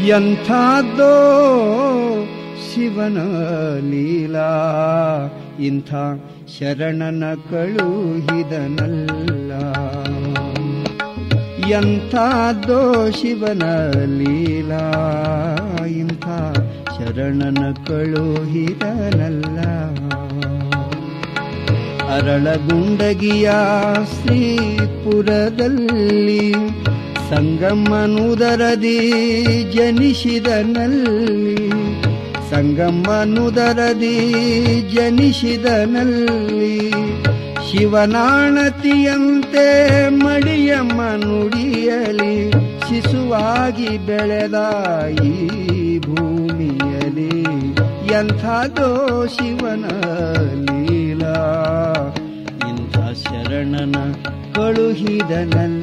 ಎಂಥದ್ದೋ ಶಿವನ ಲೀಲಾ ಇಂಥ ಶರಣನ ಕಳುಹಿದನಲ್ಲ ಎಂಥದ್ದೋ ಶಿವನ ಲೀಲಾ ಇಂಥ ಶರಣನ ಕಳುಹಿದನಲ್ಲ ಅರಳಗುಂಡಗಿಯ ಶ್ರೀಪುರದಲ್ಲಿ ಸಂಗಮ್ಮನುದರದಿ ಜನಿಸಿದನಲ್ಲಿ ಸಂಗಮ್ಮನುದರದಿ ಜನಿಸಿದನಲ್ಲಿ ಶಿವನಾಣತಿಯಂತೆ ಮಡಿಯಮ್ಮ ನುಡಿಯಲಿ ಶಿಶುವಾಗಿ ಬೆಳೆದ ಈ ಭೂಮಿಯಲಿ ಎಂಥದೋ ಶಿವನ ಲೀಲಾ ಇಂಥ ಶರಣನ ಕಳುಹಿದನಲ್ಲ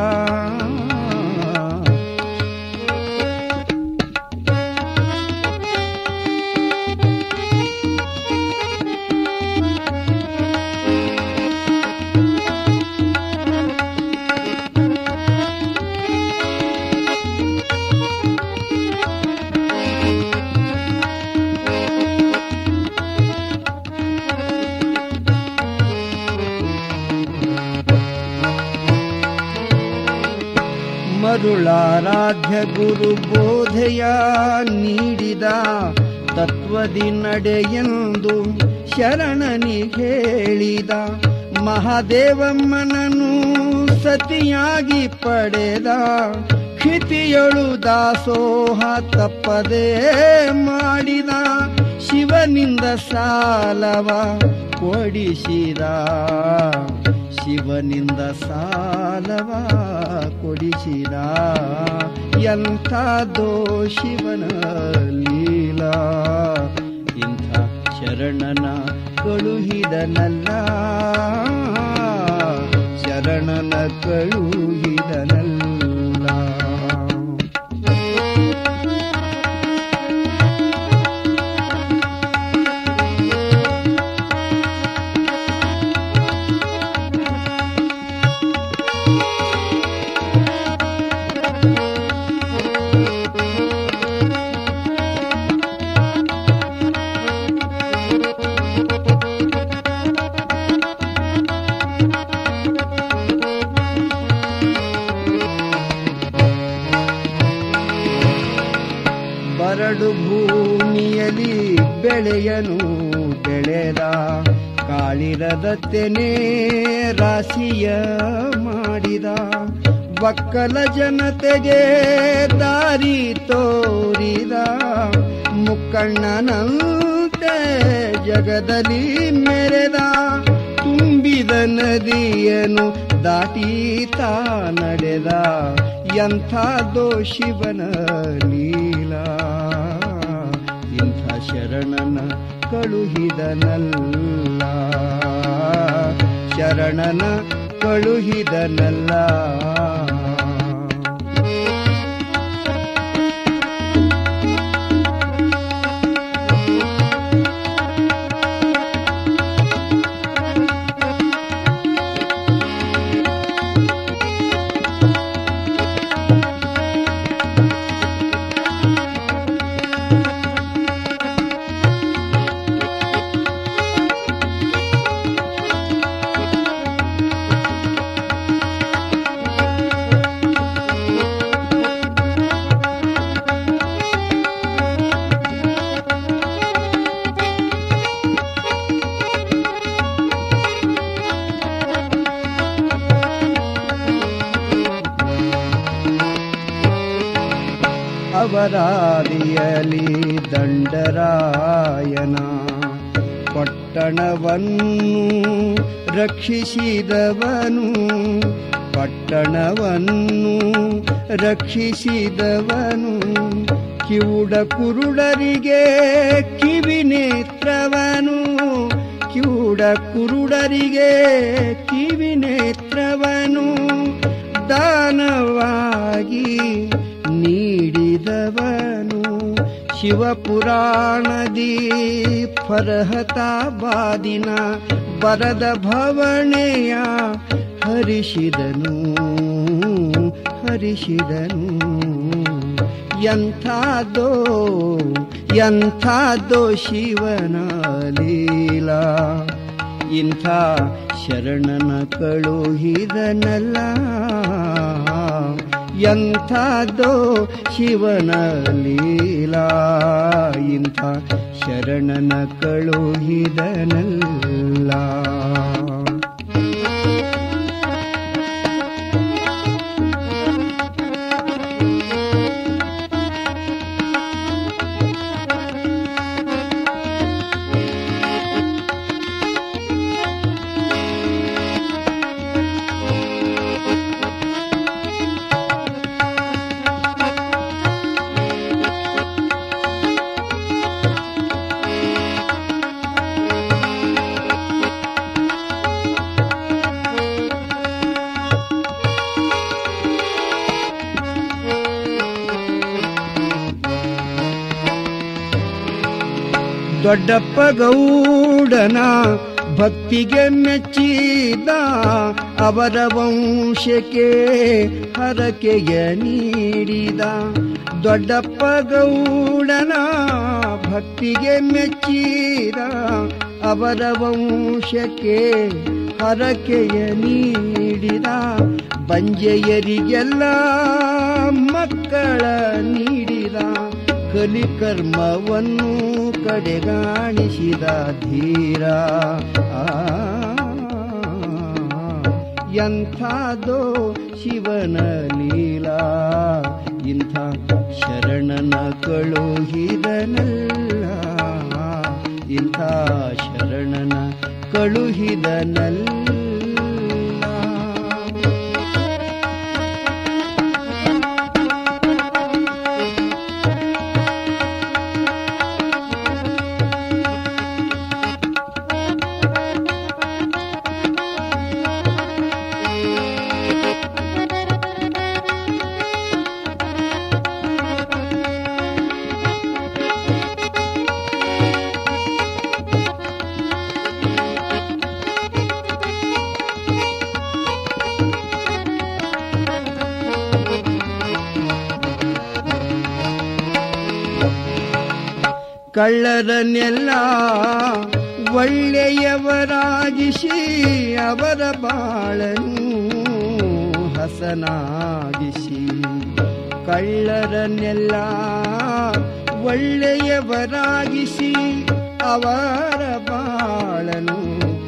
ಮರುಳಾರಾಧ್ಯ ಗುರು ಬೋಧೆಯ ನೀಡಿದ ತತ್ವದಿ ನಡೆಯೆಂದು ಶರಣನಿ ಹೇಳಿದ ಮಹಾದೇವಮ್ಮನನ್ನು ಸತಿಯಾಗಿ ಪಡೆದ ಕ್ಷಿತಿಯೊಳು ದಾಸೋಹ ತಪ್ಪದೇ ಮಾಡಿದ ಶಿವನಿಂದ ಸಾಲವ ಕೊಡಿಸಿದ ಶಿವನಿಂದ ಸಾಲವ ಕೊಡಿಸಿದ ಎಂಥದೋ ಶಿವನ ಲೀಲಾ ಇಂಥ ಶರಣನ ಕಳುಹಿದನಲ್ಲ ಶರಣನ ಕಳುಹಿದನಲ್ಲ ಬರಡು ಭೂಮಿಯಲ್ಲಿ ಬೆಳೆಯನು ಬೆಳೆದ ಕಾಳಿರದ ತೆನೆ ರಾಶಿಯ ಮಾಡಿದ ಒಕ್ಕಲ ಜನತೆಗೆ ದಾರಿ ತೋರಿದ ಮುಕ್ಕಣ್ಣನಂತೆ ಜಗದಲ್ಲಿ ಮೆರೆದ ತುಂಬಿದ ನದಿಯನ್ನು ದಾಟೀತಾ ನಡೆದ ಎಂಥದೋ ಶಿವನ ಲೀಲಾ ಇಂಥ ಶರಣನ ಕಳುಹಿದನಲ್ಲ ಶರಣನ ಕಳುಹಿದನಲ್ಲ ಅವರಾದಿಯಲಿ ದಂಡರಾಯನ ಪಟ್ಟಣವನ್ನು ರಕ್ಷಿಸಿದವನು ಪಟ್ಟಣವನ್ನು ರಕ್ಷಿಸಿದವನು ಕಿವುಡ ಕುರುಡರಿಗೆ ಕಿವಿ ನೇತ್ರವನು ಕಿವುಡ ಕುರುಡರಿಗೆ ಕಿವಿ ನೇತ್ರವನು ದಾನವಾಗಿ ನೀಡಿದವನು ಶಿವಪುರಾಣದಿ ಫರಹತಾಬಾದಿನ ಬರದ ಭವಣೆಯ ಹರಿಸಿದನು ಹರಿಸಿದನು ಎಂಥದೋ ಎಂಥದೋ ಶಿವನ ಲೀಲಾ ಇಂಥ ಶರಣನ ಕಳುಹಿದನಲ್ಲ ಎಂಥದೋ ಶಿವನ ಲೀಲಾ ಇಂಥ ಶರಣನ ಕಳುಹಿದನಲ್ಲ ದೊಡ್ಡಪ್ಪ ಗೌಡನ ಭಕ್ತಿಗೆ ಮೆಚ್ಚಿದ ಅವರ ವಂಶಕ್ಕೆ ಹರಕೆಯ ನೀಡಿದ ದೊಡ್ಡಪ್ಪ ಗೌಡನ ಭಕ್ತಿಗೆ ಮೆಚ್ಚಿದ ಅವರ ವಂಶಕ್ಕೆ ಹರಕೆಯ ನೀಡಿದ ಬಂಜೆಯರಿಗೆಲ್ಲ ಮಕ್ಕಳ ನೀಡಿದ ಕಲಿಕರ್ಮವನ್ನು ಕಡೆಗಾಣಿಸಿದ ಧೀರ ಆ, ಎಂಥದೋ ಶಿವನ ಲೀಲಾ ಇಂಥ ಶರಣನ ಕಳುಹಿದನಲ್ಲ ಇಂಥ ಶರಣನ ಕಳುಹಿದನಲ್ಲ ಕಳ್ಳರನ್ನೆಲ್ಲ ಒಳ್ಳೆಯವರಾಗಿಸಿ ಅವರ ಬಾಳನು ಹಸನಾಗಿಸಿ ಕಳ್ಳರನ್ನೆಲ್ಲ ಒಳ್ಳೆಯವರಾಗಿಸಿ ಅವರ ಬಾಳನು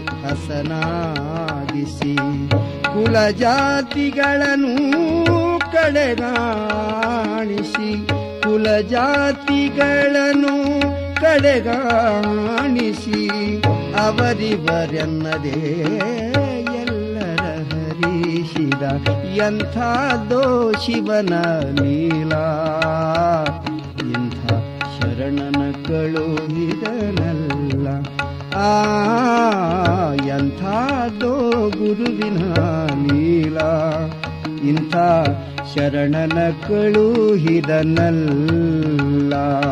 ಹಸನಾಗಿಸಿ ಕುಲ ಜಾತಿಗಳನ್ನು ಕಡೆಗಾಣಿಸಿ ಕುಲ ಜಾತಿಗಳನ್ನು ಕಡೆಗಾಣಿಸಿ ಅವರಿವರೆನ್ನದೇ ಎಲ್ಲರ ಹರಿಸಿದ ಎಂಥದೋ ಶಿವನ ಲೀಲಾ ಇಂಥ ಶರಣನ ಕಳುಹಿದನಲ್ಲ ಆ ಎಂಥದೋ ಗುರುವಿನ ಲೀಲಾ ಇಂಥ ಶರಣನ ಕಳುಹಿದನಲ್ಲ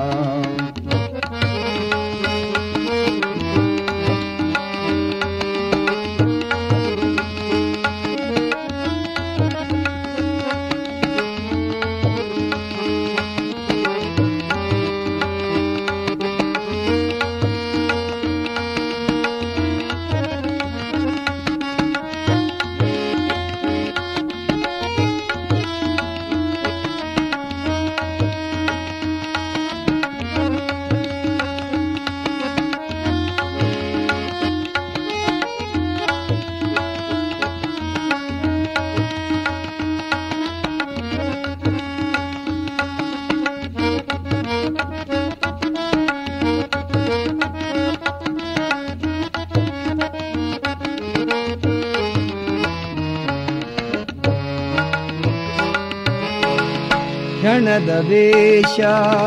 ಹೆಣದ ವೇಷ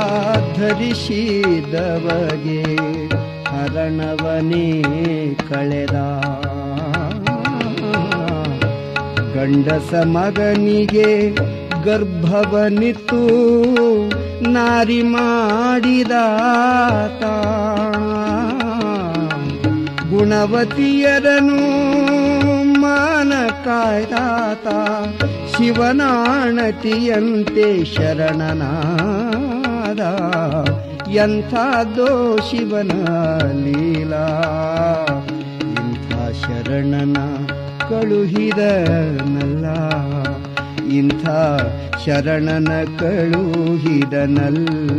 ಧರಿಸಿದವಗೆ ಹರಣವನೇ ಕಳೆದ ಗಂಡಸ ಮಗನಿಗೆ ಗರ್ಭವನಿತ್ತು ನಾರಿ ಮಾಡಿದಾತ ಗುಣವತಿಯರನು ಧರ್ಮಾನ ಕಾಯ್ದಾತ ಶಿವನಾಣತಿಯಂತೆ ಶರಣನಾದ ಎಂಥದೋ ಶಿವನ ಲೀಲಾ ಇಂಥ ಶರಣನ ಕಳುಹಿದನಲ್ಲ ಇಂಥ ಶರಣನ ಕಳುಹಿದನಲ್ಲ